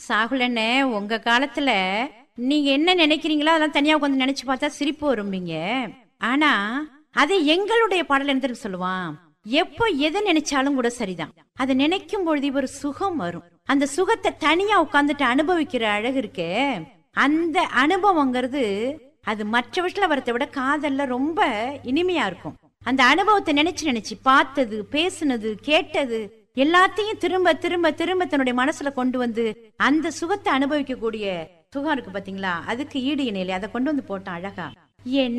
சாகுலண்ணே உங்க காலத்துல நீங்க என்ன நினைக்கிறீங்களோ அதெல்லாம் தனியா உட்காந்து நினைச்சு பார்த்தா சிரிப்பு வரும்பீங்க ஆனா அதை எங்களுடைய பாடல் என்ன தெரியுமா சொல்லுவான் எப்போ எதை நினைச்சாலும் கூட சரிதான் அதை நினைக்கும் பொழுது ஒரு சுகம் வரும் அந்த சுகத்தை தனியா உட்கார்ந்துட்டு அனுபவிக்கிற அழகு இருக்கே அந்த அனுபவங்கிறது அது மற்ற விஷயத்துல வரத்தை விட காதல்ல ரொம்ப இனிமையா இருக்கும் அந்த அனுபவத்தை நினைச்சு நினைச்சு பார்த்தது பேசுனது கேட்டது எல்லாத்தையும் திரும்ப திரும்ப திரும்ப தன்னுடைய மனசுல கொண்டு வந்து அந்த சுகத்தை அனுபவிக்கக்கூடிய சுகம் இருக்கு பாத்தீங்களா அதுக்கு ஈடு இணையில அதை கொண்டு வந்து போட்டான் அழகா என்